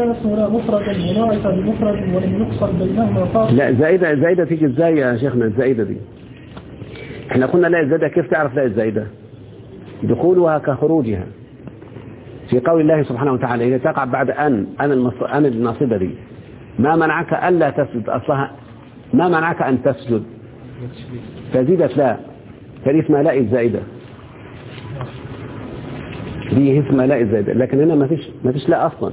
وكان اسم لا مفردا ونعت بمفرد ولم يقصر بينهما فاصل لا زائدة زائدة تيجي ازاي يا شيخنا الزائدة دي احنا قلنا لا الزائدة كيف تعرف لا الزائدة دخولها كخروجها في قول الله سبحانه وتعالى إذا تقع بعد أن أن المص... أن الناصبة دي ما منعك ألا تسجد أصلها ما منعك أن تسجد فزيدت لا فدي اسمها لا الزائدة دي اسمها لا الزائدة لكن هنا ما فيش ما فيش لا أصلا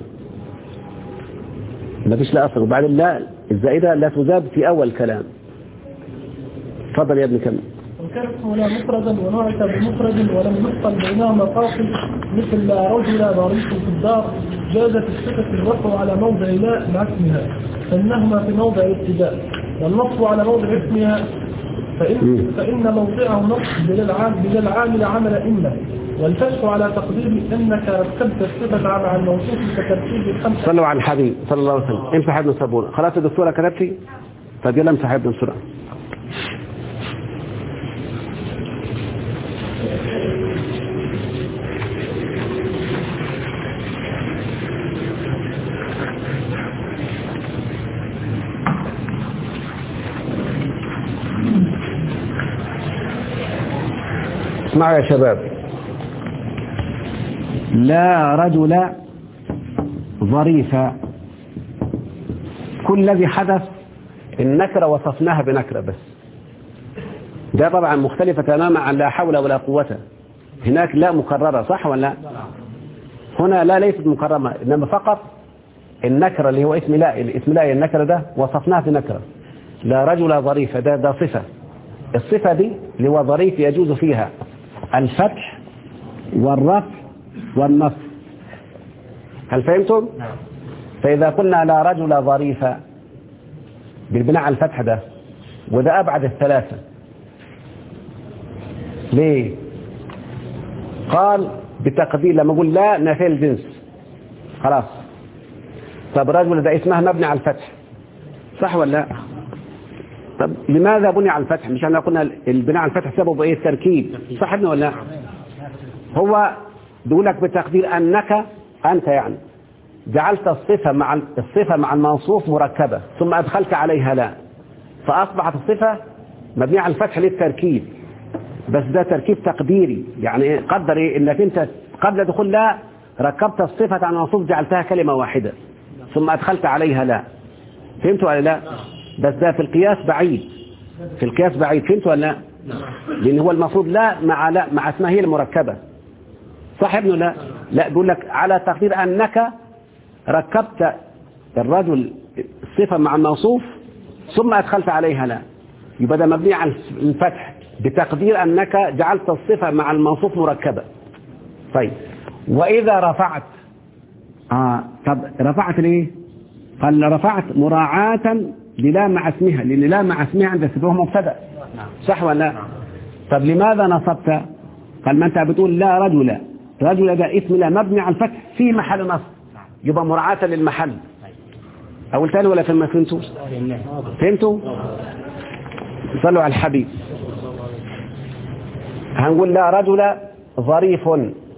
ما فيش لا أصلا وبعدين لا الزائدة لا تزاد في أول كلام تفضل يا ابن كمل وكان اسم لا مفردا ونعت بمفرد ولم يقصر بينهما فاصل مثل لا رجل ضريح في الدار جازت الصفة الوقع على موضع لا مع اسمها فإنهما في موضع الابتداء والنصب على موضع اسمها فإن, فإن موضعه نصب بلا العامل, بلا العامل عمل إما والفتح على تقدير أنك رتبت الصفة مع الموصوف كترتيب الخمسة صلوا على الحبيب صلى الله عليه وسلم امسح ابن صابونه خلاص يا دكتوره كتبتي طب يلا امسح ابن بسرعه اسمعوا يا شباب لا رجل ظريفا كل الذي حدث النكرة وصفناها بنكرة بس ده طبعا مختلفة تماما عن لا حول ولا قوة هناك لا مكررة صح ولا لا هنا لا ليست مكررة إنما فقط النكرة اللي هو اسم لا الاسم لا النكرة ده وصفناه بنكرة لا رجل ظريف ده ده صفة الصفة دي اللي هو ظريف يجوز فيها الفتح والرفع والنصب هل فهمتم؟ فإذا قلنا لا رجل ظريفا بالبناء على الفتح ده وده أبعد الثلاثة ليه؟ قال بتقدير لما أقول لا نفي الجنس خلاص طب رجل ده اسمها مبني على الفتح صح ولا لا؟ طب لماذا بني على الفتح مش احنا قلنا البناء على الفتح سببه ايه التركيب صح ابني ولا لا هو بيقول لك بتقدير انك انت يعني جعلت الصفة مع الصفة مع الموصوف مركبة ثم ادخلت عليها لا فاصبحت الصفة مبنية على الفتح للتركيب بس ده تركيب تقديري يعني قدر ايه انك انت قبل دخول لا ركبت الصفة على الموصوف جعلتها كلمة واحدة ثم ادخلت عليها لا فهمتوا ولا لا بس ده في القياس بعيد في القياس بعيد فهمت ولا لا لان هو المفروض لا مع لا مع اسمها هي المركبه صح ابنه لا لا بيقول لك على تقدير انك ركبت الرجل الصفه مع الموصوف ثم ادخلت عليها لا يبقى ده مبني على الفتح بتقدير انك جعلت الصفه مع الموصوف مركبه طيب واذا رفعت اه طب رفعت ليه قال رفعت مراعاة للا مع اسمها لأن لا مع اسمها عند سبوه مبتدا صح ولا لا طب لماذا نصبت قال ما انت بتقول لا رجل رجل ده اسم لا مبني على الفتح في محل نصب يبقى مراعاة للمحل أول تاني ولا فما فهمتوا فهمتوا صلوا على الحبيب هنقول لا رجل ظريف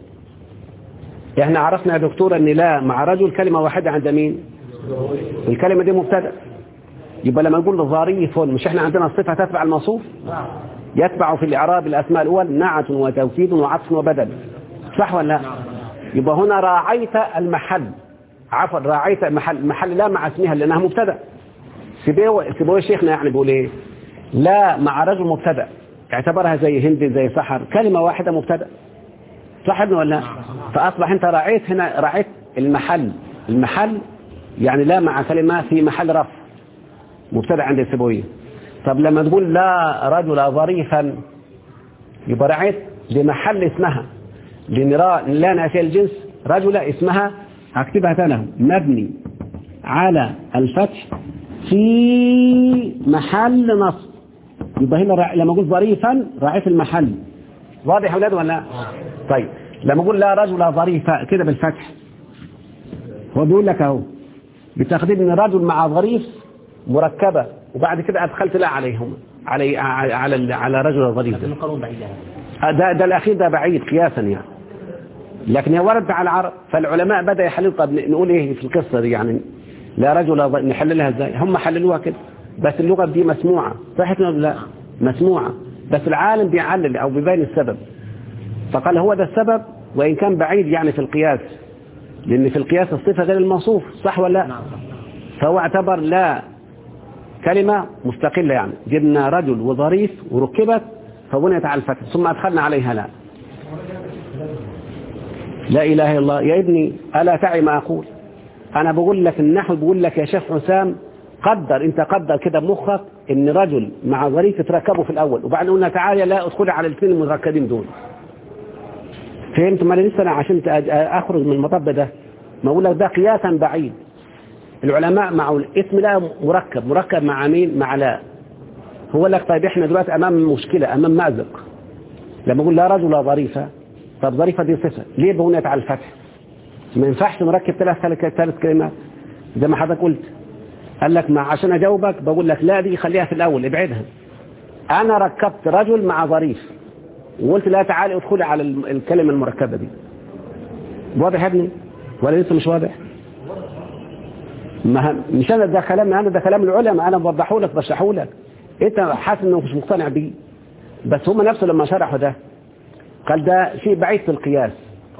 احنا عرفنا يا دكتور ان لا مع رجل كلمة واحدة عند مين الكلمة دي مبتدا يبقى لما نقول ظريف مش احنا عندنا الصفة تتبع الموصوف يتبع في الإعراب الأسماء الأول نعت وتوكيد وعطف وبدل صح ولا لا يبقى هنا راعيت المحل عفوا راعيت محل محل لا مع اسمها لأنها مبتدا سيبوه سيبوه شيخنا يعني بيقول ايه لا مع رجل مبتدا اعتبرها زي هند زي سحر كلمة واحدة مبتدا صح ابن ولا لا فأصبح انت راعيت هنا راعيت المحل المحل يعني لا مع كلمة في محل رفع مبتدا عند السبوية طب لما تقول لا رجل ظريفا يبقى رعيت بمحل اسمها لان لا نافية الجنس رجل اسمها هكتبها تاني مبني على الفتح في محل نصب يبقى هنا رع... لما اقول ظريفا راعيت المحل واضح يا اولاد ولا لا طيب لما اقول لا رجل ظريفا كده بالفتح هو بيقول لك اهو بتقدير ان رجل مع ظريف مركبة وبعد كده ادخلت لا عليهم علي على على رجل ظريف ده ده, ده الاخير ده بعيد قياسا يعني لكن هي وردت على العرب فالعلماء بدأ يحللوا طب نقول ايه في القصة دي يعني لا رجل ض- نحللها ازاي هم حللوها كده بس اللغة دي مسموعة صحيح ولا لا مسموعة بس العالم بيعلل او بيبين السبب فقال هو ده السبب وإن كان بعيد يعني في القياس لأن في القياس الصفة غير الموصوف صح ولا لا فهو اعتبر لا كلمة مستقلة يعني جبنا رجل وظريف وركبت فبنيت على الفتح ثم أدخلنا عليها لا لا إله إلا الله يا ابني ألا تعي ما أقول أنا بقول لك النحو بقول لك يا شيخ حسام قدر انت قدر كده بمخك ان رجل مع ظريف يتركبوا في الاول وبعدين قلنا تعالى لا ادخل على الاثنين المتركبين دول فهمت ما أنا لسه انا عشان تأ- اخرج من المطب ده ما اقول لك ده قياسا بعيد العلماء مع الاسم لا مركب مركب مع مين مع لا هو لك طيب احنا دلوقتي امام مشكلة امام مأزق لما اقول لا رجل ظريفة طب ظريفة دي صفة ليه بنيت على الفتح ما ينفعش نركب ثلاث ثلاث كلمات زي ما حضرتك قلت قال لك ما عشان اجاوبك بقول لك لا دي خليها في الاول ابعدها انا ركبت رجل مع ظريف وقلت لا تعالي ادخلي على الم- الكلمة المركبة دي واضح يا ابني ولا لسه مش واضح ما هم- مش انا ده كلام انا ده كلام العلماء انا بوضحه لك بشرحه لك انت حاسس انه مش مقتنع بيه بس هم نفسه لما شرحوا ده قال ده شيء بعيد في القياس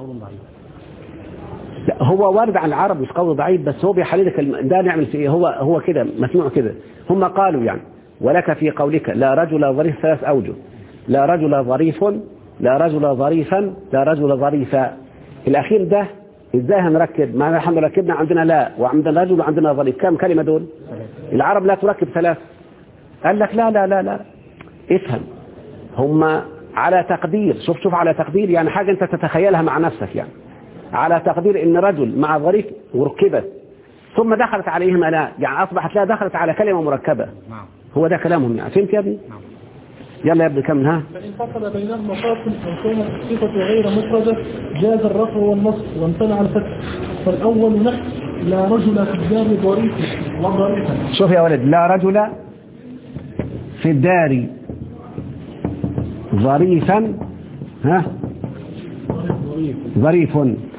لا هو وارد عن العرب مش قول ضعيف بس هو بيحلل لك الم- ده نعمل في ايه هو هو كده مسموع كده هم قالوا يعني ولك في قولك لا رجل ظريف ثلاث اوجه لا رجل ظريف لا رجل ظريفا لا رجل ظريفا الاخير ده ازاي هنركب ما نحن ركبنا عندنا لا وعندنا رجل وعندنا ظريف كم كلمه دول العرب لا تركب ثلاث قال لك لا لا لا لا افهم هم على تقدير شوف شوف على تقدير يعني حاجة انت تتخيلها مع نفسك يعني على تقدير ان رجل مع ظريف وركبت ثم دخلت عليهما لا يعني اصبحت لا دخلت على كلمة مركبة نعم هو ده كلامهم يعني فهمت يا ابني نعم يلا يا ابني كم ها فإن فصل بينهما فاصل أو كانت الصفة غير مفردة جاز الرفع والنصب وامتنع الفتح فالأول نحو لا رجل في الدار ظريف وظريفا شوف يا ولد لا رجل في الدار ظريفا ها ظريف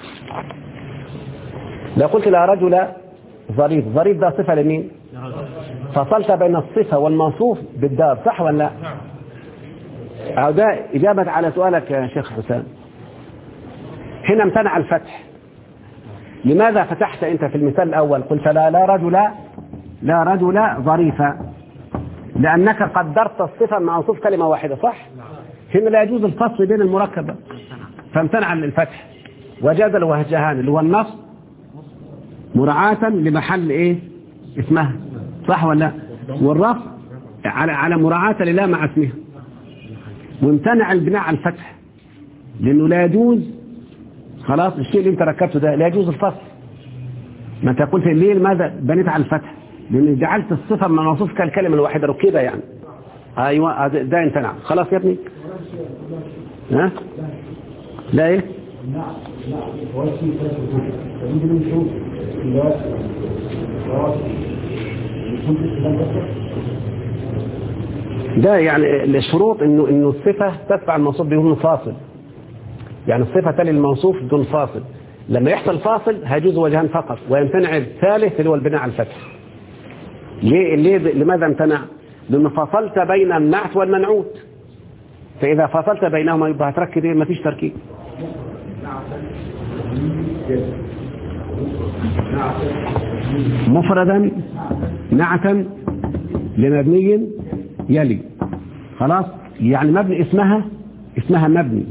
لو قلت لا رجل ظريف ظريف ده صفة لمين فصلت بين الصفة والموصوف بالدار صح ولا لا أو ده إجابة على سؤالك يا شيخ حسام هنا امتنع الفتح لماذا فتحت أنت في المثال الأول قلت لا لا رجل لا رجل ظريفا لأنك قدرت الصفة مع موصوف كلمة واحدة صح هنا لا يجوز الفصل بين المركبة فامتنع الفتح وجاز الوهجهان اللي هو النص مراعاة لمحل ايه اسمها صح ولا لا والرفع على على مراعاة لله مع اسمها وامتنع البناء على الفتح لانه لا يجوز خلاص الشيء اللي انت ركبته ده لا يجوز الفصل ما انت قلت ليه لماذا بنيت على الفتح لان جعلت الصفة من موصوف كالكلمة الواحدة ركبة يعني ايوه هذا- ده امتنع خلاص يا ابني ها لا ايه ده يعني الشروط انه انه الصفة تتبع الموصوف بدون فاصل يعني الصفة تلي الموصوف بدون فاصل لما يحصل فاصل هيجوز وجهان فقط ويمتنع الثالث اللي هو البناء على الفتح ليه ليه لماذا امتنع لانه فصلت بين النعت والمنعوت فاذا فصلت بينهما يبقى هتركب ايه مفيش تركيب مفردا نعتا لمبني يلي خلاص يعني مبني اسمها اسمها مبني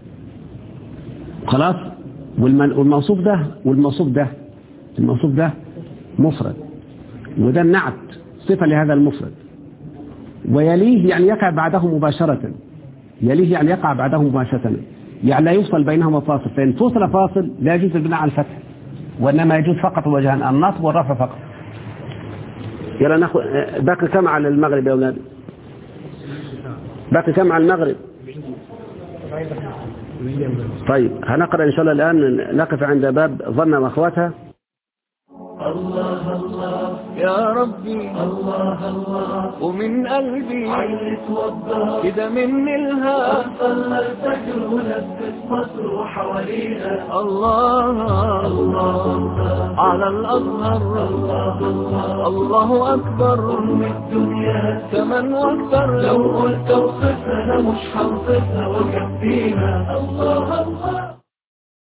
خلاص والمن- والموصوف ده والموصوف ده الموصوف ده مفرد وده النعت صفة لهذا المفرد ويليه يعني يقع بعده مباشرة يليه يعني يقع بعده مباشرة يعني لا يوصل بينهما فاصل فإن توصل فاصل لا يجوز البناء على الفتح وإنما يجوز فقط وجهان النصب والرفع فقط يلا ناخذ باقي كم على المغرب يا أولاد باقي كم على المغرب طيب هنقرأ إن شاء الله الآن نقف عند باب ظن وأخواتها الله الله يا ربي الله الله ومن قلبي عيني توضى كده مني الهام صلى الفجر ولبس مصر وحوالينا الله الله على الأزهر الله الله الله أكبر أم الدنيا ثمن وأكثر لو قلت وصفنا مش هنصفها وكفينا الله الله